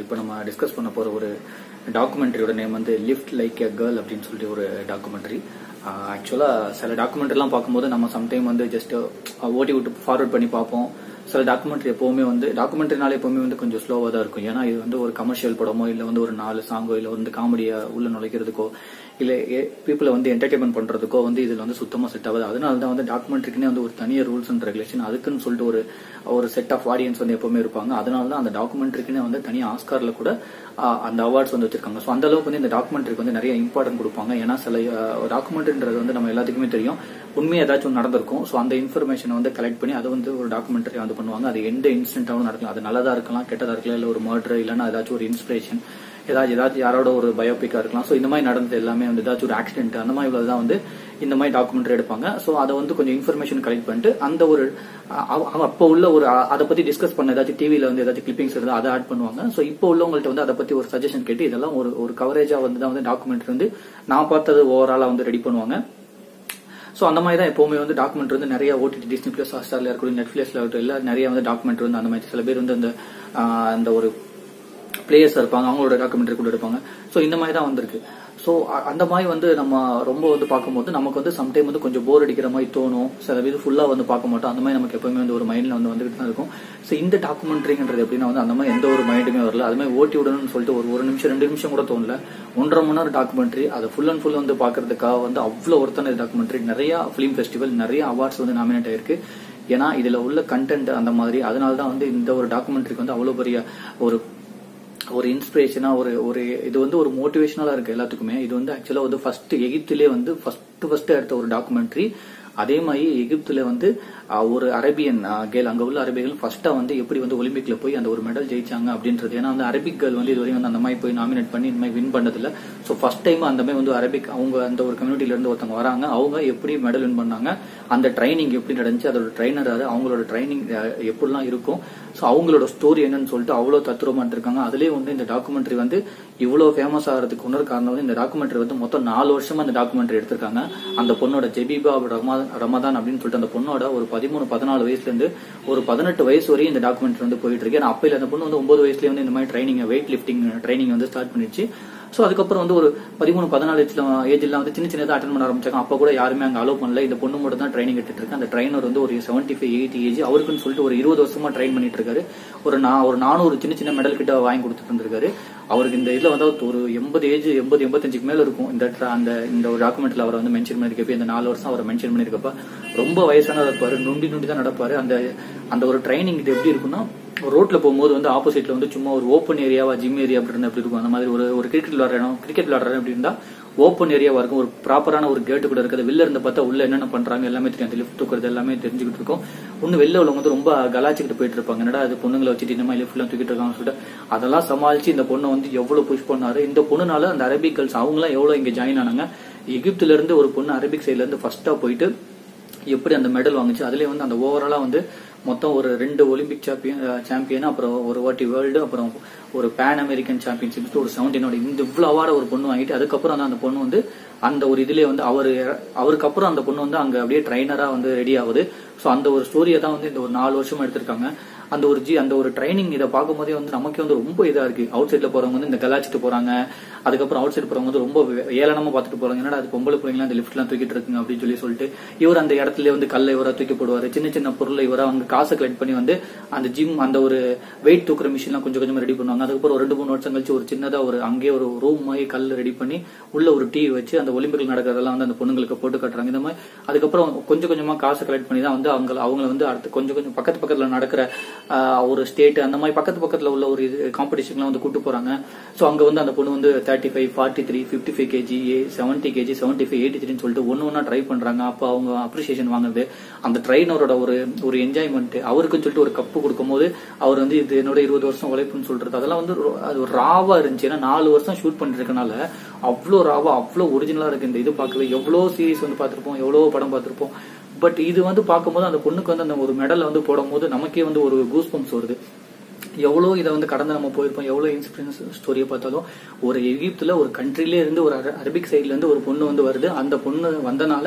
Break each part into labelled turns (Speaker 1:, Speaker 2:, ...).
Speaker 1: இப்போ நம்ம டிஸ்கஸ் பண்ண போகிற ஒரு டாக்குமெண்ட்ரியோட நேம் வந்து லிஃப்ட் லைக் எ கேர்ள் அப்படின்னு சொல்லிட்டு ஒரு டாக்குமெண்ட்ரி ஆக்சுவலாக சில டாக்குமெண்ட்ரிலாம் பார்க்கும்போது நம்ம சம்டைம் வந்து ஜஸ்ட் ஓட்டி விட்டு ஃபார்வர்ட் பண்ணி பார்ப்போம் சில டாக்குமெண்ட்ரி எப்போவுமே வந்து டாக்குமெண்ட்ரினால எப்போவுமே வந்து கொஞ்சம் ஸ்லோவாக தான் இருக்கும் ஏன்னா இது வந்து ஒரு கமர்ஷியல் படமோ இல்லை வந்து ஒரு நாலு சாங்கோ இல்லை வந்து காமெடியை உள்ள நுழைக்கிறதுக்கோ இல்லை பீப்புளை வந்து என்டர்டைன்மெண்ட் பண்ணுறதுக்கோ வந்து இதில் வந்து சுத்தமாக செட் ஆகுது அதனால தான் வந்து டாக்குமெண்ட்ரிக்குனே வந்து ஒரு தனியாக ரூல்ஸ் அண்ட் ரெகுலேஷன் அதுக்குன்னு சொல்லிட்டு ஒரு ஒரு செட் ஆஃப் ஆடியன்ஸ் வந்து எப்பவுமே இருப்பாங்க அதனால தான் அந்த டாக்குமெண்ட்ரிக்குனே வந்து தனியாக ஆஸ்காரில் கூட அந்த அவார்ட்ஸ் வந்து வச்சிருக்காங்க ஸோ அந்த அளவுக்கு வந்து இந்த டாக்குமெண்ட்ரிக்கு வந்து நிறைய இம்பார்ட்டன்ட் கொடுப்பாங்க ஏன்னா சில டாக்குமெண்ட்ரின்றது வந்து நம்ம எல்லாத்துக்குமே தெரியும் உண்மையாக ஏதாச்சும் நடந்திருக்கும் ஸோ அந்த இன்ஃபர்மேஷனை வந்து கலெக்ட் பண்ணி அதை வந்து ஒரு டாக்குமெண்ட்ரி வந்து பண்ணுவாங்க அது எந்த இன்ஸ்டன்ட்டாகவும் நடக்கலாம் அது நல்லதாக இருக்கலாம் கெட்டதாக இருக்கலாம் இல்லை ஒரு மர்டர் இல்லைன்னா ஏதாச்சும் ஒரு இன்ஸ்பிரேஷன் ஏதாச்சும் ஏதாச்சும் யாரோட ஒரு பயோபிக்கா இருக்கலாம் ஸோ இந்த மாதிரி நடந்தது எல்லாமே வந்து ஏதாச்சும் ஒரு ஆக்சிடென்ட் அந்த மாதிரி உள்ளதான் வந்து இந்த மாதிரி டாக்குமெண்ட்ரி எடுப்பாங்க ஸோ அதை வந்து கொஞ்சம் இன்ஃபர்மேஷன் கலெக்ட் பண்ணிட்டு அந்த ஒரு அப்போ உள்ள ஒரு அதை பத்தி டிஸ்கஸ் பண்ண ஏதாச்சும் டிவியில் வந்து ஏதாச்சும் கிளிப்பிங்ஸ் இருந்தால் அதை ஆட் பண்ணுவாங்க ஸோ இப்போ உள்ளவங்கள்ட்ட வந்து அதை பத்தி ஒரு சஜஷன் கேட்டு இதெல்லாம் ஒரு ஒரு கவரேஜா வந்து தான் வந்து டாக்குமெண்ட்ரி வந்து நான் பார்த்தது ஓவராலா வந்து ரெடி பண்ணுவாங்க ஸோ அந்த மாதிரி தான் எப்பவுமே வந்து டாக்குமெண்ட் வந்து நிறைய ஓடிடி டிஸ்னி பிளஸ் ஹாட்ஸ்டார்ல இருக்கட்டும் நெட்ஃபிளிக்ஸ்ல இருக்கட்டும் இல்லை நிறைய வந்து டாக்குமெண்ட் வந்து அந்த மாதிரி சில பேர் வந்து அந்த அந்த ஒரு பிளேயர்ஸ் இருப்பாங்க அவங்களோட டாக்குமெண்ட்ரி கூட எடுப்பாங்க ஸோ இந்த மாதிரி தான் வந்திருக்கு ஸோ அந்த மாதிரி வந்து நம்ம ரொம்ப வந்து பார்க்கும்போது நமக்கு வந்து சம்டைம் வந்து கொஞ்சம் போர் அடிக்கிற மாதிரி தோணும் சில பேர் ஃபுல்லாக வந்து பார்க்க மாட்டோம் அந்த மாதிரி நமக்கு எப்பவுமே வந்து ஒரு மைண்டில் வந்து வந்துகிட்டு தான் இருக்கும் ஸோ இந்த டாக்குமெண்ட்ரிங்கிறது எப்படின்னா வந்து அந்த மாதிரி எந்த ஒரு மைண்டுமே வரல அது மாதிரி ஓட்டி விடணும்னு சொல்லிட்டு ஒரு ஒரு நிமிஷம் ரெண்டு நிமிஷம் கூட தோணல ஒன்றரை மணி நேரம் டாக்குமெண்ட்ரி அதை ஃபுல் அண்ட் ஃபுல் வந்து பார்க்கறதுக்காக வந்து அவ்வளோ ஒருத்தான டாக்குமெண்ட்ரி நிறைய ஃபிலிம் ஃபெஸ்டிவல் நிறைய அவார்ட்ஸ் வந்து நாமினேட் ஆயிருக்கு ஏன்னா இதுல உள்ள கண்டென்ட் அந்த மாதிரி அதனால தான் வந்து இந்த ஒரு டாக்குமெண்ட்ரிக்கு வந்து அவ்வளோ பெரிய ஒரு ஒரு இன்ஸ்பிரேஷனா ஒரு ஒரு இது வந்து ஒரு மோட்டிவேஷனலா இருக்கு எல்லாத்துக்குமே இது வந்து ஆக்சுவலா வந்து ஃபர்ஸ்ட் எகிப்திலே வந்து ஃபர்ஸ்ட் ஃபர்ஸ்ட் எடுத்த ஒரு டாக்குமெண்ட்ரி அதே மாதிரி எகிப்துல வந்து ஒரு அரேபியன் கேர்ள் அங்க உள்ள அரேபியர்கள் ஃபர்ஸ்டா வந்து எப்படி வந்து ஒலிம்பிக்ல போய் அந்த ஒரு மெடல் ஜெயிச்சாங்க அப்படின்றது ஏன்னா வந்து அரபிக் கேர்ள் வந்து இதுவரையும் வந்து அந்த மாதிரி போய் நாமினேட் பண்ணி இந்த மாதிரி வின் பண்ணதில்ல ஸோ ஃபர்ஸ்ட் டைம் அந்த மாதிரி வந்து அரபிக் அவங்க அந்த ஒரு கம்யூனிட்டில இருந்து ஒருத்தவங்க வராங்க அவங்க எப்படி மெடல் வின் பண்ணாங்க அந்த ட்ரைனிங் எப்படி நடந்துச்சு அதோட ட்ரைனர் அது அவங்களோட ட்ரைனிங் எப்படிலாம் இருக்கும் ஸோ அவங்களோட ஸ்டோரி என்னன்னு சொல்லிட்டு அவ்வளோ தத்துரமா இருக்காங்க அதுலேயே வந்து இந்த டாக்குமெண்ட்ரி வந்து இவ்வளோ ஃபேமஸ் ஆகிறதுக்கு இன்னொரு காரணம் வந்து இந்த டாக்குமெண்ட்ரி வந்து மொத்தம் நாலு வருஷமா இந்த டாக்குமெண்ட்ரி எடுத்திருக்காங்க அந்த பொண்ணோட ஜெபிபா ரமா ரமதான் அப்படின்னு சொல்லிட்டு அந்த பொண்ணோட ஒரு பதிமூணு பதினாலு வயசுல இருந்து ஒரு பதினெட்டு வயசு வரையும் இந்த டாக்குமெண்ட்ரி வந்து போயிட்டு இருக்கு ஏன்னா அப்பையில அந்த பொண்ணு வந்து ஒன்பது வயசுலேயே வந்து இந்த மாதிரி ட்ரைனிங் வெயிட் லிஃப்டிங் ட்ரைனிங் வந்து ஸ்டார்ட் பண்ணிடுச்சு ஸோ அதுக்கப்புறம் வந்து ஒரு பதிமூணு பதினாலு ஏஜ்ல வந்து சின்ன சின்னதாக அட்டன் பண்ண ஆரம்பிச்சாங்க அப்போ கூட யாருமே அங்கே அலோவ் பண்ணல இந்த பொண்ணு மட்டும் தான் ட்ரைனிங் எடுத்துட்டு இருக்கு அந்த ட்ரைனர் வந்து ஒரு செவன்டி ஃபைவ் எயிட்டி ஏஜ் அவருக்குன்னு சொல்லிட்டு ஒரு இருபது வருஷமா ட்ரைன் பண்ணிட்டு இருக்காரு ஒரு நான் ஒரு நானூறு சின்ன சின்ன மெடல் கிட்ட வாங்கி கொடுத்துட்டு இருந்திருக்காரு அவருக்கு இந்த இதுல வந்து ஒரு எண்பது ஏஜ் எண்பது எண்பத்தஞ்சுக்கு மேல இருக்கும் இந்த அந்த இந்த ஒரு டாக்குமெண்ட்ல அவரை வந்து மென்ஷன் பண்ணிருக்கப்ப இந்த நாலு வருஷம் அவரை மென்ஷன் பண்ணிருக்கப்ப ரொம்ப வயசானவர் இருப்பாரு நொண்டி நொண்டி தான் நடப்பாரு அந்த அந்த ஒரு ட்ரைனிங் இது எப்படி இருக்குன்னா ரோட்ல போகும்போது வந்து ஆப்போசிட்ல வந்து சும்மா ஒரு ஓப்பன் ஏரியாவா ஜிம் ஏரியா அப்படி இருந்தா எப்படி இருக்கும் அந்த மாதிரி ஒரு ஒரு கிரிக்கெட் விளையாடுற இடம் கிரிக்கெட் விளையாடுற இடம் எப்படி இருந்தா ஓப்பன் ஏரியாவா இருக்கும் ஒரு ப்ராப்பரான ஒரு கேட்டு கூட இருக்குது வெளில இருந்து பார்த்தா உள்ள என்னென்ன பண்றாங்க எல்லாமே தெரியும் அந்த லிஃப்ட் தூக்குறது எல்லாமே தெரிஞ்சுக்கிட்டு இருக்கும் ஒன்னு வெளில உள்ளவங்க வந்து ரொம்ப கலாச்சிக்கிட்டு போயிட்டு இருப்பாங்க என்னடா அது பொண்ணுங்களை வச்சுட்டு இந்த மாதிரி லிஃப்ட்லாம் தூக்கிட்டு இருக்காங்கன்னு சொல்லிட்டு அதெல்லாம் சமாளிச்சு இந்த பொண்ணை வந்து எவ்வளவு புஷ் பண்ணாரு இந்த பொண்ணுனால அந்த அரபிக் கேர்ள்ஸ் அவங்களாம் எவ்வளவு இங்க ஜாயின் ஆனாங்க எகிப்துல இருந்து ஒரு பொண்ணு அரபிக் சைட்ல இருந்து ஃபர்ஸ்டா போயிட்டு எப்படி அந்த மெடல் வாங்குச்சு அதுலயே வந்து அந்த ஓவராலா வந்து மொத்தம் ஒரு ரெண்டு ஒலிம்பிக் சாம்பியன் சாம்பியன் அப்புறம் ஒரு வாட்டி வேர்ல்டு அப்புறம் ஒரு பேன் அமெரிக்கன் சாம்பியன்ஷிப் ஒரு செவன்டீனோட இந்த இவ்வளவு அவார்டை ஒரு பொண்ணு வாங்கிட்டு அதுக்கப்புறம் வந்து அந்த பொண்ணு வந்து அந்த ஒரு இதுலயே வந்து அவர் அவருக்கு அப்புறம் அந்த பொண்ணு வந்து அங்க அப்படியே ட்ரைனரா வந்து ரெடி ஆகுது ஸோ அந்த ஒரு ஸ்டோரியை தான் வந்து இந்த ஒரு நாலு வருஷமா எடுத்திருக்காங்க அந்த ஒரு ஜி அந்த ஒரு ட்ரைனிங் இதை பார்க்கும்போதே வந்து நமக்கே வந்து ரொம்ப இதா இருக்கு அவுட் சைட்ல போறவங்க வந்து இந்த கலாச்சிட்டு போறாங்க அதுக்கப்புறம் அவுட் சைடு போறவங்க வந்து ரொம்ப ஏளனமா பார்த்துட்டு போறாங்க என்னடா அது பொம்பளை பிள்ளைங்களாம் அந்த லிஃப்ட்லாம் தூக்கிட்டு இருக்குங்க அப்படின்னு சொல்லி சொல்லிட்டு இவர் அந்த இடத்துல வந்து கல்ல இவரா தூக்கி போடுவாரு சின்ன சின்ன பொருளை இவரா அவங்க காசை கலெக்ட் பண்ணி வந்து அந்த ஜிம் அந்த ஒரு வெயிட் தூக்குற மிஷின்லாம் கொஞ்சம் கொஞ்சமா ரெடி பண்ணுவாங்க அதுக்கப்புறம் ஒரு ரெண்டு மூணு வருஷம் கழிச்சு ஒரு சின்னதா ஒரு அங்கேயே ஒரு ரூம் மாதிரி கல் ரெடி பண்ணி உள்ள ஒரு டீ வச்சு அந்த ஒலிம்பிக்ல நடக்கிறதெல்லாம் வந்து அந்த பொண்ணுங்களுக்கு போட்டு கட்டுறாங்க இந்த மாதிரி அதுக்கப்புறம் கொஞ்சம் கொஞ்சமா காசை கலெக்ட் பண்ணி தான் வந்து அவங்க அவங்கள வந்து அடுத்து கொஞ்சம் கொஞ்சம் பக்கத்து பக்கத்துல நடக்கிற ஒரு ஸ்டேட் அந்த மாதிரி பக்கத்து பக்கத்துல உள்ள ஒரு இது காம்படிஷன்லாம் வந்து கூட்டு போறாங்க ஸோ அங்க வந்து அந்த பொண்ணு வந்து thirty five forty three fifty five K G seventy K G seventy five eighty த்ரீன்னு சொல்லிட்டு ஒன்னு ஒன்னா ட்ரை பண்றாங்க அப்போ அவங்க அப்ரிசியேஷன் வாங்குறது அந்த ட்ரைனரோட ஒரு ஒரு என்ஜாய்மெண்ட் அவருக்குன்னு சொல்லிட்டு ஒரு கப்பு கொடுக்கும்போது அவர் வந்து இது என்னோட இருபது வருஷம் உழைப்புன்னு சொல்றது அதெல்லாம் வந்து அது ஒரு ராவா இருந்துச்சு ஏன்னா நாலு வருஷம் ஷூட் பண்ணிட்டு இருக்கனால அவ்வளோ ராவா அவ்வளோ ஒரிஜினலா இருக்கு இந்த இது பார்க்கவே எவ்வளோ சீரிஸ் வந்து பார்த்திருப்போம் எவ்வளோ படம் பார்த்திருப்போம் பட் இது வந்து பார்க்கும்போது அந்த பொண்ணுக்கு வந்து அந்த ஒரு மெடல் வந்து போடும்போது நமக்கே வந்து ஒரு கூஸ் பம்ப்ஸ் வருது எவ்வளோ இதை வந்து கடந்து நம்ம போயிருப்போம் எவ்வளோ இன்ஸ்பிரன்ஸ் ஸ்டோரியை பார்த்தாலும் ஒரு எகிப்துல ஒரு கண்ட்ரிலே இருந்து ஒரு அரபிக் சைட்ல இருந்து ஒரு பொண்ணு வந்து வருது அந்த பொண்ணு வந்தனால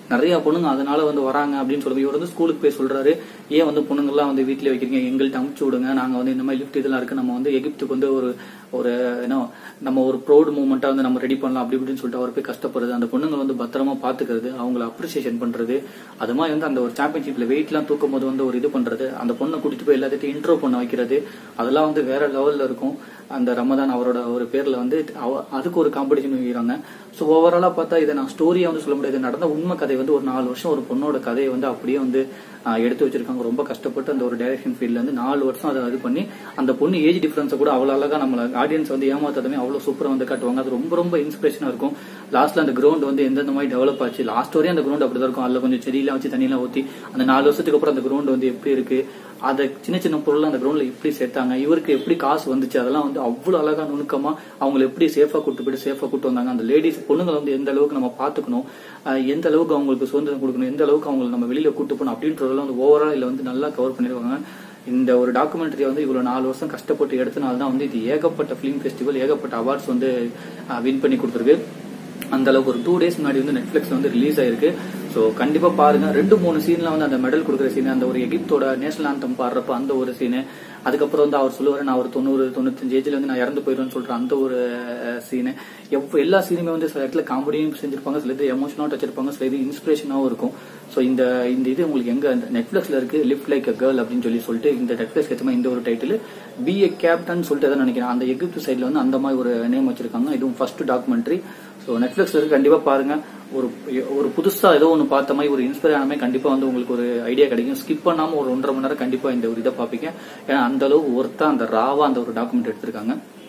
Speaker 1: நிறைய பொண்ணுங்க அதனால வந்து வராங்க அப்படின்னு சொல்லுவோம் இவர் வந்து ஸ்கூலுக்கு போய் சொல்றாரு ஏன் வந்து பொண்ணுங்கள்லாம் வந்து வீட்டில் வைக்கிறீங்க எங்கள்கிட்ட அமுச்சு விடுங்க நாங்க வந்து இந்த மாதிரி லிஃப்ட் இதெல்லாம் இருக்கு நம்ம வந்து எகிப்துக்கு வந்து ஒரு ஒரு ஏன்னா நம்ம ஒரு ப்ரௌட் மூமெண்ட்டா வந்து நம்ம ரெடி பண்ணலாம் அப்படி இப்படின்னு சொல்லிட்டு அவர் போய் கஷ்டப்படுறது அந்த பொண்ணுங்க வந்து பத்திரமா பாத்துக்கிறது அவங்கள அப்ரிசியேஷன் பண்றது அது மாதிரி வந்து அந்த ஒரு சாம்பியன்ஷிப்ல வெயிட்லாம் தூக்கும் போது வந்து ஒரு இது பண்றது அந்த பொண்ணை கூட்டிட்டு போய் எல்லாத்தையும் இன்ட்ரோ பண்ண வைக்கிறது அதெல்லாம் வந்து வேற லெவல்ல இருக்கும் அந்த ரமதான் அவரோட ஒரு பேர்ல வந்து அவ- அதுக்கு ஒரு காம்படிஷன் வைக்கிறாங்க ஸோ ஓவராலா பார்த்தா இதை நான் ஸ்டோரியா வந்து சொல்ல முடியாது நடந்த உண்மை கதை வந்து ஒரு நாலு வருஷம் ஒரு பொண்ணோட கதையை வந்து அப்படியே வந்து ஆஹ், எடுத்து வச்சிருக்காங்க ரொம்ப கஷ்டப்பட்டு அந்த ஒரு டைரக்ஷன் ஃபீல்ட்ல வந்து நாலு வருஷம் அதை இது பண்ணி அந்த பொண்ணு ஏஜ் டிஃபரன்ஸை கூட அவ்வளவு அழகா நம்மள ஆடியன்ஸ் வந்து ஏமாத்தாதமே அவ்வளவு சூப்பரா வந்து காட்டுவாங்க அது ரொம்ப ரொம்ப இன்ஸ்பிரேஷனா இருக்கும் லாஸ்ட்ல அந்த கிரவுண்ட் வந்து எந்தெந்த மாதிரி டெவலப் ஆச்சு லாஸ்ட் வரையும் அந்த கிரவுண்ட் அப்படிதான் இருக்கும் அதுல கொஞ்சம் செடியெல்லாம் வச்சு தண்ணியெல்லாம் ஊத்தி அந்த நாலு வருஷத்துக்கு அப்புறம் அந்த கிரவுண்ட் வந்து எப்படி இருக்கு அதை சின்ன சின்ன பொருள் அந்த கிரவுண்ட்ல எப்படி சேர்த்தாங்க இவருக்கு எப்படி காசு வந்துச்சு அதெல்லாம் வந்து அவ்வளவு அழகா நுணுக்கமா அவங்களை எப்படி சேஃபா கூட்டு போயிட்டு சேஃபா கூட்டு வந்தாங்க அந்த லேடிஸ் பொண்ணுங்களை வந்து எந்த அளவுக்கு நம்ம பாத்துக்கணும் அஹ் எந்த அளவுக்கு அவங்களுக்கு சுதந்திரம் கொடுக்கணும் எந்த அளவுக்கு அவங்களை நம்ம வெளியில கூட்டு போகணும் அப்படின்றதெல்லாம் வந்து ஓவரால் இதுல வந்து நல்லா கவர் பண்ணிருக்காங்க இந்த ஒரு டாக்குமெண்ட்ரி வந்து இவ்வளவு நாலு வருஷம் கஷ்டப்பட்டு எடுத்தனால தான் வந்து இது ஏகப்பட்ட ஃபிலிம் ஃபெஸ்டிவல் ஏகப்பட்ட அவார்ட்ஸ் வந்து வின் பண்ணி கொடுத்துருக்கு அந்த அளவுக்கு ஒரு டூ டேஸ் முன்னாடி வந்து நெட்ஃபிளிக்ஸ்ல வந்து ரிலீஸ் ஆயிருக்கு ஸோ கண்டிப்பா பாருங்க ரெண்டு மூணு சீன்ல வந்து அந்த மெடல் கொடுக்குற சீன் அந்த ஒரு எகிப்தோட நேஷனல் ஆந்தம் பாடுறப்ப அந்த ஒரு சீனு அதுக்கப்புறம் வந்து அவர் சொல்லுவாரு நான் ஒரு தொண்ணூறு தொண்ணூத்தஞ்சு ஏஜ்ல வந்து நான் இறந்து போயிடுவேன்னு சொல்ற அந்த ஒரு சீனு எவ்வளோ எல்லா சீனுமே வந்து சில இடத்துல காமெடியும் செஞ்சிருப்பாங்க சில இது எமோஷனாக வச்சிருப்பாங்க சில இது இன்ஸ்பிரேஷனாகவும் இருக்கும் ஸோ இந்த இந்த இது உங்களுக்கு எங்க நெட்ஃபிளிக்ஸ்ல இருக்கு லிஃப்ட் லைக் அ கேர்ள் அப்படின்னு சொல்லி சொல்லிட்டு இந்த நெட்ஃபிளிக்ஸ் ஏற்ற இந்த ஒரு டைட்டில் பி ஏ கேப்டன் சொல்லிட்டு எதாவது நினைக்கிறேன் அந்த எகிப்து சைட்ல வந்து அந்த மாதிரி ஒரு நேம் வச்சிருக்காங்க இதுவும் ஃபர்ஸ்ட் டாக்குமெண்ட்ரி ஸோ நெட்ஃபிளிக்ஸ்ல இருக்கு கண்டிப்பா பாருங்க ஒரு ஒரு புதுசா ஏதோ ஒன்று பார்த்த மாதிரி ஒரு இன்ஸ்பயர் ஆன மாதிரி கண்டிப்பா வந்து உங்களுக்கு ஒரு ஐடியா கிடைக்கும் ஸ்கிப் பண்ணாம ஒரு ஒன்றரை மணி நேரம் கண்டிப்பா இந்த ஒரு இதை பார்ப்பீங்க ஏன்னா அந்த அளவுக்கு ஒருத்தா அந்த ராவா அந்த ஒரு டாக்குமெண்ட் எடுத்திருக்காங்க